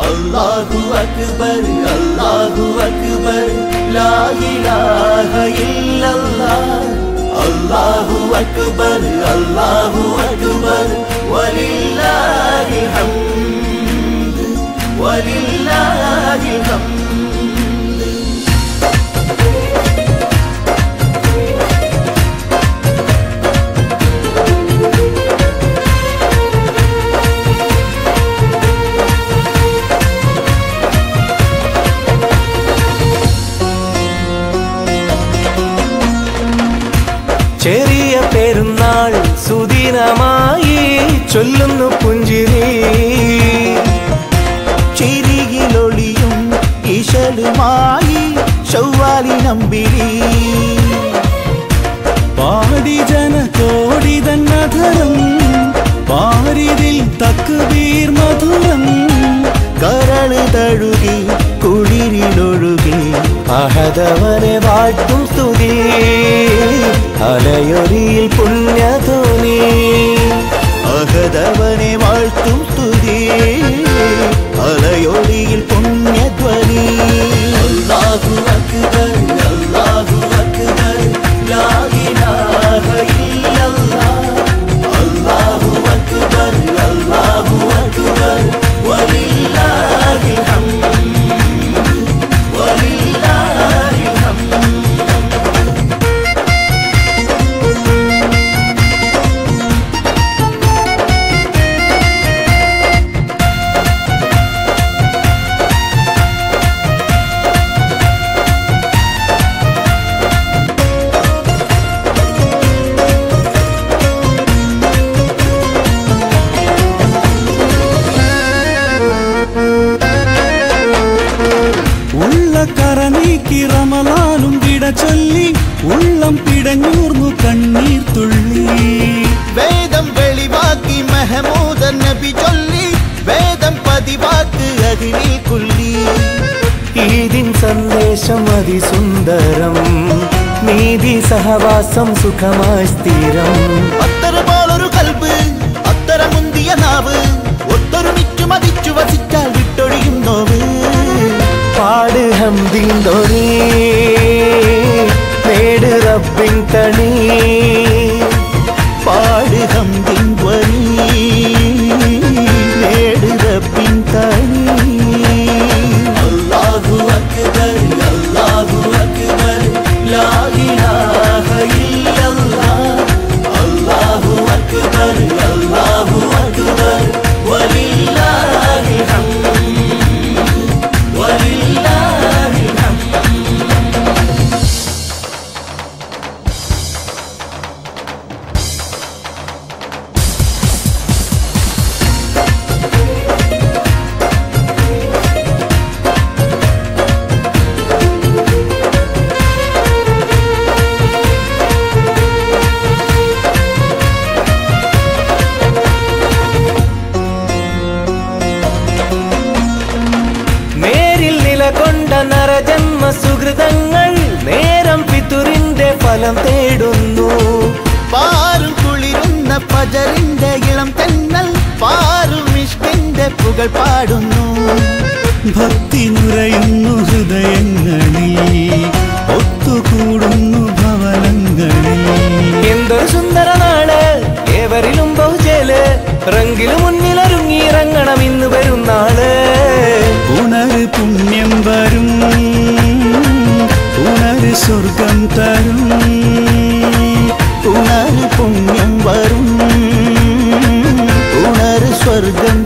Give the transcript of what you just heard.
അല്ലാഹു അക്ബർ അല്ലാഹു അക്ബർ ലാ ഇലാഹ ഇല്ലല്ലാഹ് അല്ലാഹു അക്ബർ അല്ലാഹു അക്ബർ വലില്ലാഹിൽ ഹംദ് വലില്ലാഹിൽ ഹംദ് ചെറിയ പെരുന്നാൾ സുദിനമായി ചൊല്ലുന്നു പുഞ്ചിരി ചിരിയിലൊളിയും ഇശലുമായി ചൊവ്വാലി നമ്പിരി പാടി ജന കോടി തന്നധരം പാരിതിൽ തക്കുബീർ മധുരം കരള് തഴുകി കുളിരിലൊഴുകി അഹദവനെ വാഴ്ത്തും സ്തുതി അലയൊലിയിൽ പുണ്യധോനി അഹദവനെ വാഴ്ത്തും സ്തുതി അലയൊളിയിൽ പുണ്യധ്വനി അല്ലാഹു അക്ബർ അല്ലാഹു അക്ബർ ലാ ഇലാഹ ഇല്ലല്ലാഹ് അല്ലാഹു അക്ബർ അല്ലാഹു അക്ബർ വലില്ലാഹിൽ ഹംദ് വലില്ലാഹിൽ ഹംദ് ഉള്ള കറ നീക്കി റമലാനും വിട ചൊല്ലി ഉള്ളം പിടഞ്ഞൂർന്നു കണ്ണീർ തുള്ളി വേദം വെളിവാക്കി മെഹമൂദ നബി ചൊല്ലി വേദം പതിവാക്ക് അഗ്നിൽ കുല്ലി ഈദിൻ സന്ദേശം അതിസുന്ദരം നീതി സഹവാസം സുഖമായി സ്ഥിരം അത്തര പോലൊരു കൽബ് അത്തര മുന്തിയ നാവ് ഒത്തൊരുമിച്ചു മതിച്ചു വസിച്ചാൽ വിട്ടൊഴിയും നോവ് പാട് ഹംദിൻ തൊണി നേട് റബ്ബിൻ തണി പാട് ഹംദിൻ ധ്വനി നേട് റബ്ബിൻ തനി അല്ലാഹു അക്ബർ അല്ലാഹു അക്ബർ ലാ ഇലാഹ ഇല്ലല്ലാഹ് അല്ലാഹു അക്ബർ അല്ലാഹു അക്ബർ വലില്ലാഹിൽ ഹംദ് വലില്ലാഹിൽ ഹംദ് നേരിൽ നിലകൊണ്ട നരജന്മ സുഹൃതങ്ങൾ നേരം പിതുറിന്റെ ഫലം തേടുന്നു പാറും കുളിരുന്ന പജറിന്റെ ഇളം തെന്നൽ പാറും ഇഷ്കിന്റെ പുകൾ പാടുന്നു ഭക്തി നുരയുന്നു ഹൃദയങ്ങളിൽ ഒത്തുകൂടുന്നു ഭവനങ്ങളിൽ എന്തൊരു സുന്ദര നാള് ഏവരിലും ബഹുജല് റങ്കില് മുന്നിലൊരുങ്ങിയിറങ്ങണം ഇന്ന് വരുന്നാള് ഉണര് പുണ്യം വരും ഉണര് സ്വർഗം തരും ഉണര് പുണ്യം വരും ഉണര് സ്വർഗം